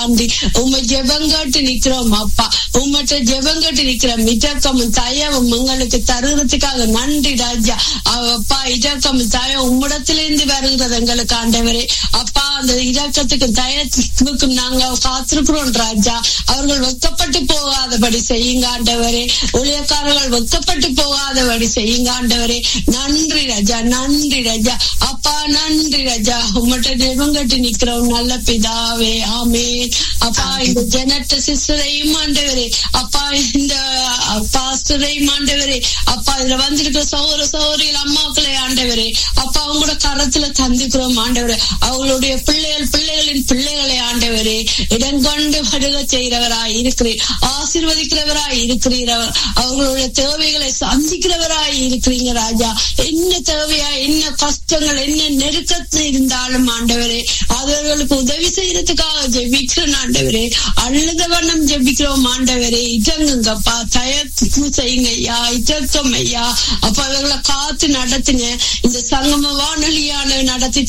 தாண்டி உம்மை ஜெபங்கட்டு நிக்கிறோம் அப்பா உம்மட்ட ஜெபங்கட்டு நிக்கிறோம் இதக்கமும் தயவும் எங்களுக்கு தருகிறதுக்காக நன்றி ராஜா அப்பா இதக்கமும் தயம் உம்மிடத்திலிருந்து வருகிறது எங்களுக்கு ஆண்டவரே அப்பா அந்த இதக்கத்துக்கு தயத்துக்கும் நாங்க காத்திருக்கிறோம் ராஜா அவர்கள் வெக்கப்பட்டு போகாதபடி செய்யுங்க ஆண்டவரே ஊழியக்காரர்கள் வெக்கப்பட்டு போகாதபடி செய்யுங்க ஆண்டவரே நன்றி ராஜா நன்றி ராஜா அப்பா நன்றி ராஜா உம்மட்ட ஜெபங்கட்டு நிக்கிறோம் நல்ல பிதாவே ஆமே அப்பா இந்த ஜனட்ட சிஸ்டரையும் ஆண்டவரே அப்பா இந்த பாஸ்டரையும் ஆண்டவரே அப்பா இதுல வந்திருக்கிற சௌர சௌரியில் அம்மாக்களை ஆண்டவரே அப்பா அவங்களோட கரத்துல தந்துக்கிறோம் ஆண்டவரே அவங்களுடைய பிள்ளைகள் பிள்ளைகளின் பிள்ளைகளை ஆண்டவரே இடங்கொண்டு வருக செய்கிறவராய் இருக்கிறீர் ஆசீர்வதிக்கிறவராய் இருக்கிறீர் அவர்களுடைய தேவைகளை சந்திக்கிறவராய் இருக்கிறீங்க ராஜா என்ன தேவையா என்ன கஷ்டங்கள் என்ன நெருக்கத்தில் இருந்தாலும் ஆண்டவரே அவர்களுக்கு உதவி செய்யறதுக்காக ஜெபிக்கிறோம் ஆண்டவரே அழுத வண்ணம் ஜெபிக்கிறோம் ஆண்டவரே இதங்குங்கப்பா தயக்கு செய்யுங்க ஐயா இதக்கம் ஐயா அப்ப அவர்களை காத்து நடத்துங்க இந்த சங்கம வானொலியான நடத்தி